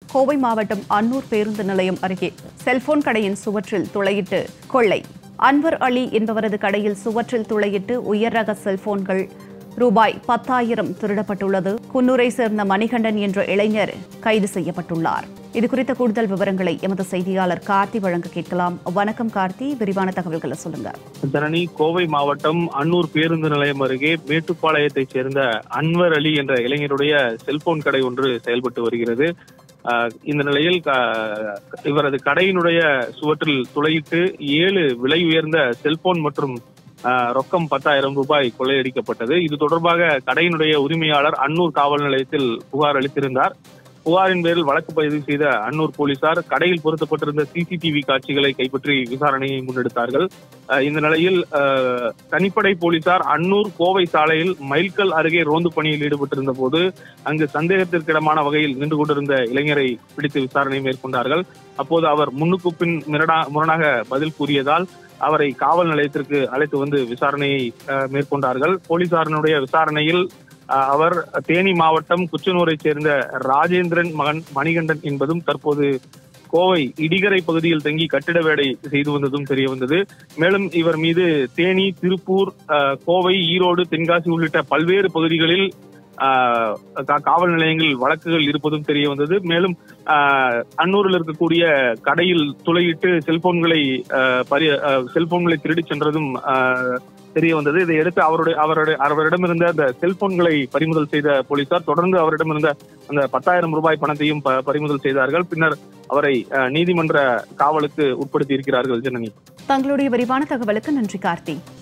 கோவை மாவட்டம் அன்னூர் பேருந்து நிலையம் அருகே செல்போன் கடையின் சுவற்றில் துளையிட்டு கொள்ளை அன்வர் அலி என்பவரது கடையில் சுவற்றில் துளையிட்டு உயர் ரக செல்போன்கள் ரூபாய் பத்தாயிரம் திருடப்பட்டுள்ளது குன்னூரை சேர்ந்த மணிகண்டன் என்ற இளைஞர் கைது செய்யப்பட்டுள்ளார் இது குறித்த கூடுதல் விவரங்களை எமது செய்தியாளர் கார்த்தி வழங்க கேட்கலாம் வணக்கம் கார்த்தி விரிவான தகவல்களை சொல்லுங்க ஜனனி கோவை மாவட்டம் அன்னூர் பேருந்து நிலையம் அருகே மேட்டுப்பாளையத்தைச் சேர்ந்த அன்வர் அலி என்ற இளைஞருடைய செல்போன் கடை ஒன்று செயல்பட்டு வருகிறது ஆஹ் இந்த நிலையில் க- இவரது கடையினுடைய சுவற்றில் துளையிட்டு ஏழு விலை உயர்ந்த செல்போன் மற்றும் ஆஹ், ரொக்கம் பத்தாயிரம் ரூபாய் கொள்ளையடிக்கப்பட்டது இது தொடர்பாக கடையினுடைய உரிமையாளர் அன்னூர் காவல் நிலையத்தில் புகார் அளித்திருந்தார் புகாரின் பேரில் வழக்கு பதிவு செய்த அன்னூர் போலீசார் கடையில் பொருத்தப்பட்டிருந்த சிசிடிவி காட்சிகளை கைப்பற்றி விசாரணையை முன்னெடுத்தார்கள் அஹ் இந்த நிலையில் அஹ், தனிப்படை போலீசார் அன்னூர் கோவை சாலையில் மைல்கல் அருகே ரோந்து பணியில் ஈடுபட்டிருந்த போது அங்கு சந்தேகத்திற்கிடமான வகையில் நின்று கொண்டிருந்த இளைஞரை பிடித்து விசாரணை மேற்கொண்டார்கள் அப்போது அவர் முன்னுக்கு பின் மிரடா முரணாக பதில் கூறியதால் அவரை காவல் நிலையத்திற்கு அழைத்து வந்து விசாரணையை அஹ், மேற்கொண்டார்கள் போலீசாரினுடைய விசாரணையில் அஹ், அவர் தேனி மாவட்டம் குச்சனூரைச் சேர்ந்த ராஜேந்திரன் மகன் மணிகண்டன் என்பதும் தற்போது கோவை இடிகரை பகுதியில் தங்கி கட்டிட வேலை செய்து வந்ததும் தெரிய வந்தது மேலும் இவர் மீது தேனி திருப்பூர் அஹ், கோவை ஈரோடு தென்காசி உள்ளிட்ட பல்வேறு பகுதிகளில் அஹ், கா- காவல் நிலையங்களில் வழக்குகள் இருப்பதும் தெரிய வந்தது மேலும் அஹ், அன்னூரில் இருக்கக்கூடிய கடையில் துளையிட்டு செல்போன்களை அஹ், பறி அஹ், செல்போன்களை திருடிச் சென்றதும் அஹ், தெரிய வந்தது இதையடுத்து அவருடைய அவருடைய அவரிடமிருந்த அந்த செல்போன்களை பறிமுதல் செய்த போலீசார் தொடர்ந்து அவரிடமிருந்த அந்த பத்தாயிரம் ரூபாய் பணத்தையும் ப- பறிமுதல் செய்தார்கள் பின்னர் அவரை அஹ், நீதிமன்ற காவலுக்கு உட்படுத்தி இருக்கிறார்கள் ஜனனி தங்களுடைய விரிவான தகவலுக்கு நன்றி கார்த்தி